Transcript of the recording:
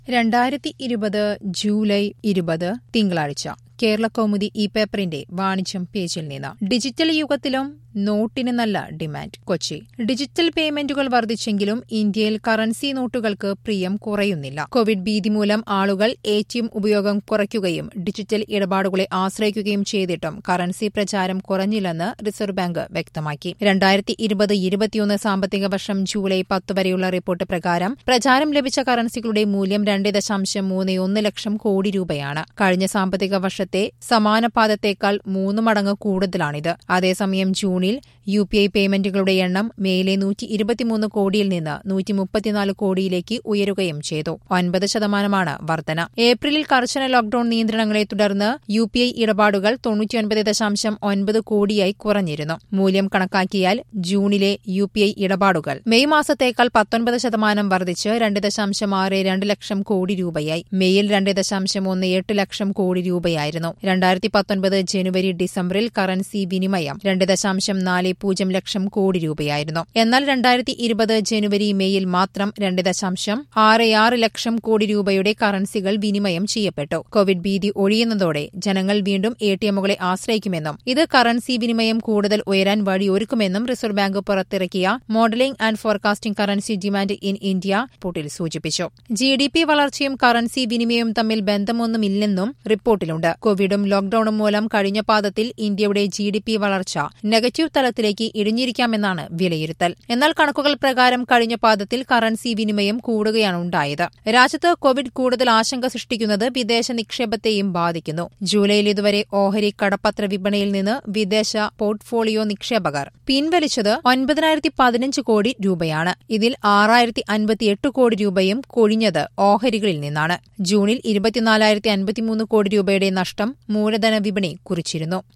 രണ്ടായിരത്തി ഇരുപത് ജൂലൈ ഇരുപത് തിങ്കളാഴ്ച കേരള കൗമുദി ഈ പേപ്പറിന്റെ വാണിജ്യം പേജിൽ നിന്ന് ഡിജിറ്റൽ യുഗത്തിലും നോട്ടിന് നല്ല ഡിമാൻഡ് കൊച്ചി ഡിജിറ്റൽ പേയ്മെന്റുകൾ വർദ്ധിച്ചെങ്കിലും ഇന്ത്യയിൽ കറൻസി നോട്ടുകൾക്ക് പ്രിയം കുറയുന്നില്ല കോവിഡ് ഭീതി മൂലം ആളുകൾ എ ടി എം ഉപയോഗം കുറയ്ക്കുകയും ഡിജിറ്റൽ ഇടപാടുകളെ ആശ്രയിക്കുകയും ചെയ്തിട്ടും കറൻസി പ്രചാരം കുറഞ്ഞില്ലെന്ന് റിസർവ് ബാങ്ക് വ്യക്തമാക്കി രണ്ടായിരത്തി ഇരുപത് ഇരുപത്തിയൊന്ന് സാമ്പത്തിക വർഷം ജൂലൈ പത്ത് വരെയുള്ള റിപ്പോർട്ട് പ്രകാരം പ്രചാരം ലഭിച്ച കറൻസികളുടെ മൂല്യം രണ്ട് ദശാംശം മൂന്ന് ഒന്ന് ലക്ഷം കോടി രൂപയാണ് കഴിഞ്ഞ സാമ്പത്തിക വർഷത്തെ സമാന പാദത്തേക്കാൾ മൂന്ന് മടങ്ങ് കൂടുതലാണിത് അതേസമയം ജൂണിൽ യു പി ഐ പേയ്മെന്റുകളുടെ എണ്ണം മേലെ നൂറ്റി ഇരുപത്തിമൂന്ന് കോടിയിൽ നിന്ന് നൂറ്റി മുപ്പത്തിനാല് കോടിയിലേക്ക് ഉയരുകയും ചെയ്തു ഒൻപത് ശതമാനമാണ് വർധന ഏപ്രിലിൽ കർശന ലോക്ഡൌൺ നിയന്ത്രണങ്ങളെ തുടർന്ന് യു പി ഐ ഇടപാടുകൾ തൊണ്ണൂറ്റിയൊൻപത് ദശാംശം ഒൻപത് കോടിയായി കുറഞ്ഞിരുന്നു മൂല്യം കണക്കാക്കിയാൽ ജൂണിലെ യു പി ഐ ഇടപാടുകൾ മെയ് മാസത്തേക്കാൾ പത്തൊൻപത് ശതമാനം വർദ്ധിച്ച് രണ്ട് ദശാംശം ആറ് രണ്ട് ലക്ഷം കോടി രൂപയായി മെയ്യിൽ രണ്ട് ദശാംശം ഒന്ന് എട്ട് ലക്ഷം കോടി രൂപയായിരുന്നു രണ്ടായിരത്തി പത്തൊൻപത് ജനുവരി ഡിസംബറിൽ കറൻസി വിനിമയം രണ്ട് ദശാംശം നാല് പൂജ്യം ലക്ഷം കോടി രൂപയായിരുന്നു എന്നാൽ രണ്ടായിരത്തി ഇരുപത് ജനുവരി മെയ്യിൽ മാത്രം രണ്ട് ദശാംശം ആറ് ആറ് ലക്ഷം കോടി രൂപയുടെ കറൻസികൾ വിനിമയം ചെയ്യപ്പെട്ടു കോവിഡ് ഭീതി ഒഴിയുന്നതോടെ ജനങ്ങൾ വീണ്ടും എ ടി എമ്മുകളെ ആശ്രയിക്കുമെന്നും ഇത് കറൻസി വിനിമയം കൂടുതൽ ഉയരാൻ വഴിയൊരുക്കുമെന്നും റിസർവ് ബാങ്ക് പുറത്തിറക്കിയ modelling and forecasting currency demand in India റിപ്പോർട്ടിൽ സൂചിപ്പിച്ചു ജി ഡി പി വളർച്ചയും കറൻസി വിനിമയവും തമ്മിൽ ബന്ധമൊന്നുമില്ലെന്നും റിപ്പോർട്ടിലുണ്ട് കോവിഡും ലോക്ഡൌണും മൂലം കഴിഞ്ഞ പാദത്തിൽ ഇന്ത്യയുടെ ജി ഡി പി വളർച്ച നെഗറ്റീവ് തലത്തിലേക്ക് ഇടിഞ്ഞിരിക്കാമെന്നാണ് വിലയിരുത്തൽ എന്നാൽ കണക്കുകൾ പ്രകാരം കഴിഞ്ഞ പാദത്തിൽ കറൻസി വിനിമയം കൂടുകയാണ് ഉണ്ടായത് രാജ്യത്ത് കോവിഡ് കൂടുതൽ ആശങ്ക സൃഷ്ടിക്കുന്നത് വിദേശ നിക്ഷേപത്തെയും ബാധിക്കുന്നു ജൂലൈയിൽ ഇതുവരെ ഓഹരി കടപ്പത്ര വിപണിയിൽ നിന്ന് വിദേശ പോർട്ട്ഫോളിയോ നിക്ഷേപകർ പിൻവലിച്ചത് ഒൻപതിനായിരത്തി പതിനഞ്ച് കോടി രൂപയാണ് ഇതിൽ ആറായിരത്തി അൻപത്തിയെട്ട് കോടി രൂപയും കൊഴിഞ്ഞത് ഓഹരികളിൽ നിന്നാണ് ജൂണിൽ ഇരുപത്തിനാലായിരത്തി അൻപത്തിമൂന്ന് കോടി രൂപയുടെ നഷ്ടം മൂലധന വിപണി കുറിച്ചിരുന്നു